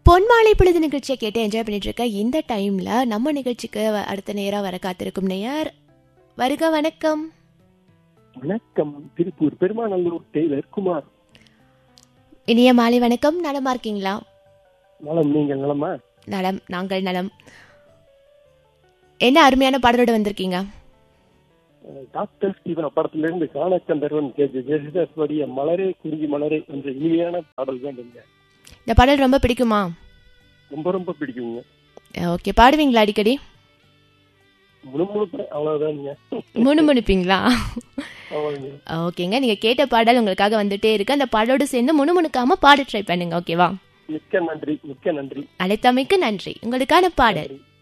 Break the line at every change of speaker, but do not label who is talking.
பொன்மாலை பொழுது நிகழ்ச்சியை கேட்டு என்ஜாய் பண்ணிட்டு இருக்க இந்த டைம்ல நம்ம நிகழ்ச்சிக்கு வ- அடுத்த நேரா வர காத்திருக்கும் நேயர் வருக வணக்கம்
வணக்கம் திருப்பூர் பெருமாநல்லூர் டெய்லர் குமார்
இனிய மாலை வணக்கம் நலமா இருக்கீங்களா
நலம் நீங்கள் நலமா
நலம் நாங்கள் நலம் என்ன அருமையான பாடலோட வந்திருக்கீங்க
அஹ் டாக்டர் ஸ்டீவன் படத்திலிருந்து காணக்கந்தர்வன் கே ஜே ஜெயசுதாஸ் பாடிய மலரே குறிஞ்சி மலரே என்ற இனிமையான பாடல் வேண்டுங்க
இந்த பாடல் ரொம்ப பிடிக்குமா
ரொம்ப ரொம்ப பிடிக்குங்க
ஓகே பாடுவீங்களா அடிக்கடி
முணுமுணுப்பு அவ்வளவுதானுங்க
முணுமுணுப்பீங்களா
அவ்வளவுங்க
ஓகேங்க நீங்க கேட்ட பாடல் உங்களுக்காக வந்துட்டே இருக்கு அந்த பாடலோடு சேர்ந்து முணுமுணுக்காம பாட ட்ரை பண்ணுங்க ஓகேவா
மிக்க நன்றி மிக்க நன்றி
அழைத்தமைக்கு நன்றி உங்களுக்கான பாடல்
நன்றி.